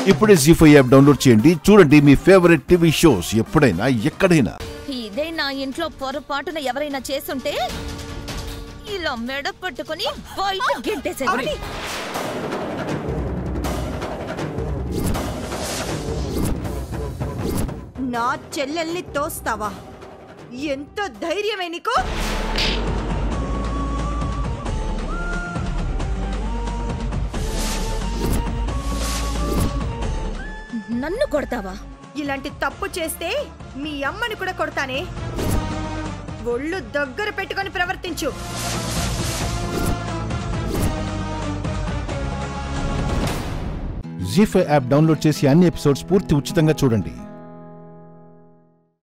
ఇప్పుడే G five app download చేయండి చూడండి మీ ఫేవరెట్ టీవీ షోస్ ఎప్పుడైనా ఎక్కడైనా ఇదే నా ఇంట్లో పొరపాటున ఎవరైనా చేసుంటే ఇలా మెడ పట్టుకొని బయట గెంటేసేది నా చెల్లెల్ని తోస్తావా ఎంత ధైర్యమే నీకు నన్ను కొడతావా ఇలాంటి తప్పు చేస్తే మీ అమ్మని కూడా కొడతానే ఒళ్ళు దగ్గర పెట్టుకొని ప్రవర్తించు జీ ఫైవ్ యాప్ డౌన్లోడ్ చేసి అన్ని ఎపిసోడ్స్ పూర్తి ఉచితంగా చూడండి